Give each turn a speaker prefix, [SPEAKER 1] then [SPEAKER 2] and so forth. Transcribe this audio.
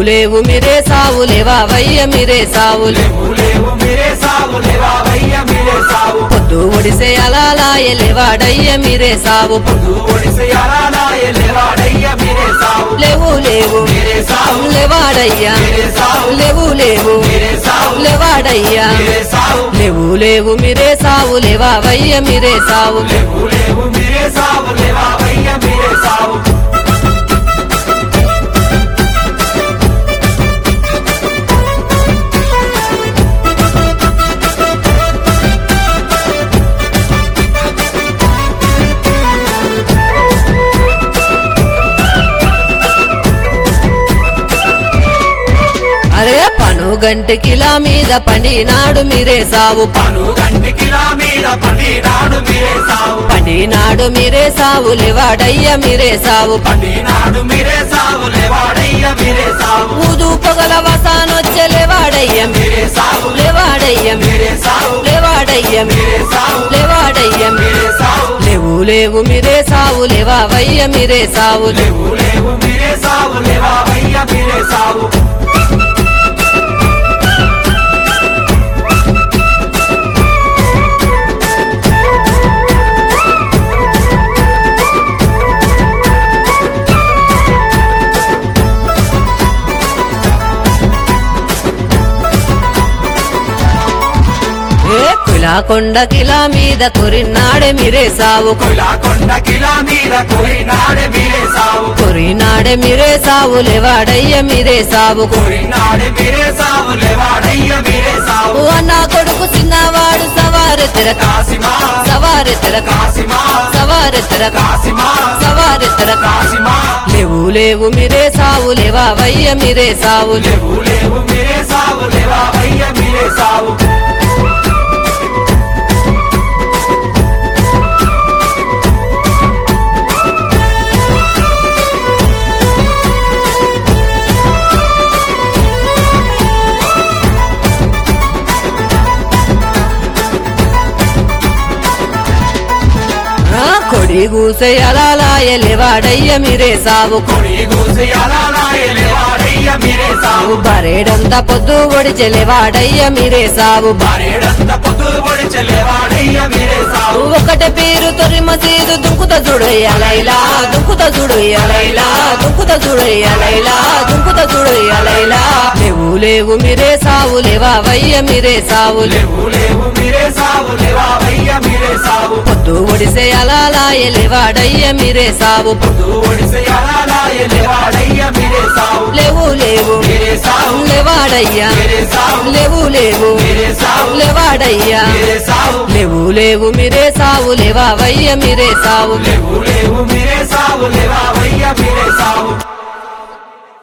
[SPEAKER 1] లేవు మీరే సావు లేవా వయ్య మీరే సావు
[SPEAKER 2] లేవు లేవు మీరే సావు లేవా వయ్య మీరే సావు
[SPEAKER 1] పొద్దు ఒడిసే అలాలాయ లేవాడయ్య మీరే సావు
[SPEAKER 2] పొద్దు ఒడిసి అలానాయ లేవాడయ్య మీరే సావు
[SPEAKER 1] లేవు లేవు
[SPEAKER 2] మీరే సావు
[SPEAKER 1] లేవాడయ్యా
[SPEAKER 2] మీరే సావు
[SPEAKER 1] లేవు లేవు
[SPEAKER 2] మీరే సావు
[SPEAKER 1] లేవాడయ్యా
[SPEAKER 2] మీరే సావు
[SPEAKER 1] లేవు లేవు మీరే సావు లేవా వయ్య మీరే సావు
[SPEAKER 2] లేవు లేవు మీరే సావు లేవా వయ్య మీరే సావు
[SPEAKER 1] అరే పను గంటకిలా మీద పండినాడు మీరే సావు
[SPEAKER 2] పను గంటికిలా మీద పండినాడు మీరే సావు
[SPEAKER 1] పండినాడు మీరే సావు లేవాడయ్య మీరే సావు
[SPEAKER 2] పండినాడు మీరే సావు లేవాడయ్య మీరే సావు
[SPEAKER 1] ఊదు పొగల వసానొచ్చే లేవాడయ్య
[SPEAKER 2] మీరే సావు
[SPEAKER 1] లేవాడయ్య
[SPEAKER 2] మీరే సావు
[SPEAKER 1] లేవాడయ్య
[SPEAKER 2] మీరే సావు
[SPEAKER 1] లేవాడయ్య
[SPEAKER 2] మీరే సావు
[SPEAKER 1] లేవు లేవు మీరే సావు లేవా వయ్య మీరే సావు
[SPEAKER 2] లేవు లేవు మీరే సావు లేవా వయ్య మీరే సావు
[SPEAKER 1] ఏ కులా కొండ కిలా మీద కొరినాడే మీరే సావు
[SPEAKER 2] కులా కొండ కిలా మీద కురినాడే మీరే సావు
[SPEAKER 1] కొరినాడే మీరే సావు లేవాడయ్య మీరే సావు
[SPEAKER 2] కురినాడే మీరే సావు లేవాడయ్య మీరే సావు
[SPEAKER 1] అన్న కొడుకు చిన్నవాడు సవారెత్తర
[SPEAKER 2] కాసిమా
[SPEAKER 1] సవారెత్తర
[SPEAKER 2] కాసిమా
[SPEAKER 1] సవారెత్తర
[SPEAKER 2] కాసిమా
[SPEAKER 1] సవారెత్తర
[SPEAKER 2] కాసిమా
[SPEAKER 1] లేవు లేవు మీరే సావు లేవా వయ్య మీరే సావు
[SPEAKER 2] లేవు లేవు మీరే సావు లేవా వయ్య మీరే సావు
[SPEAKER 1] ఆ, కొడి గూసె అలాలాయ లేవాడయ్య మీరే సావు
[SPEAKER 2] కొడి గూసి అలానాయ లేవాడయ్య మీరే సావు
[SPEAKER 1] బరేడంత పొద్దు ఒడిచె లేవాడయ్య మీరే సావు
[SPEAKER 2] బారేడంత పొద్దులు పొడిచె లేవాడయ్య మీరే సావు
[SPEAKER 1] ఒకటే పేరు తొరి మసీదు దుంకుత చూడు అలైలా దుంకుత చూడు అలైలా దుంకుత చూడు అలైలా దుంకుత చూడు అలైలా లేవు లేవు మీరే సావు లేవా వయ్య మీరే సావు
[SPEAKER 2] లేవు లేవు మీరే సావు లేవా వయ్య మీరే సావు
[SPEAKER 1] పొద్దు ఒడిసే అలాలాయ లేవాడయ్య మీరే సావు
[SPEAKER 2] పొద్దు ఒడిసి అలానాయ లేవాడయ్య మీరే సావు
[SPEAKER 1] లేవు లేవు
[SPEAKER 2] మీరే సావు
[SPEAKER 1] లేవాడయ్యా
[SPEAKER 2] మీరే సావు
[SPEAKER 1] లేవు లేవు
[SPEAKER 2] మీరే సావు
[SPEAKER 1] లేవాడయ్యా
[SPEAKER 2] మీరే సావు
[SPEAKER 1] లేవు లేవు మీరే సావు లేవా వయ్య మీరే సావు
[SPEAKER 2] లేవు లేవు మీరే సావు లేవా వయ్య మీరే సావు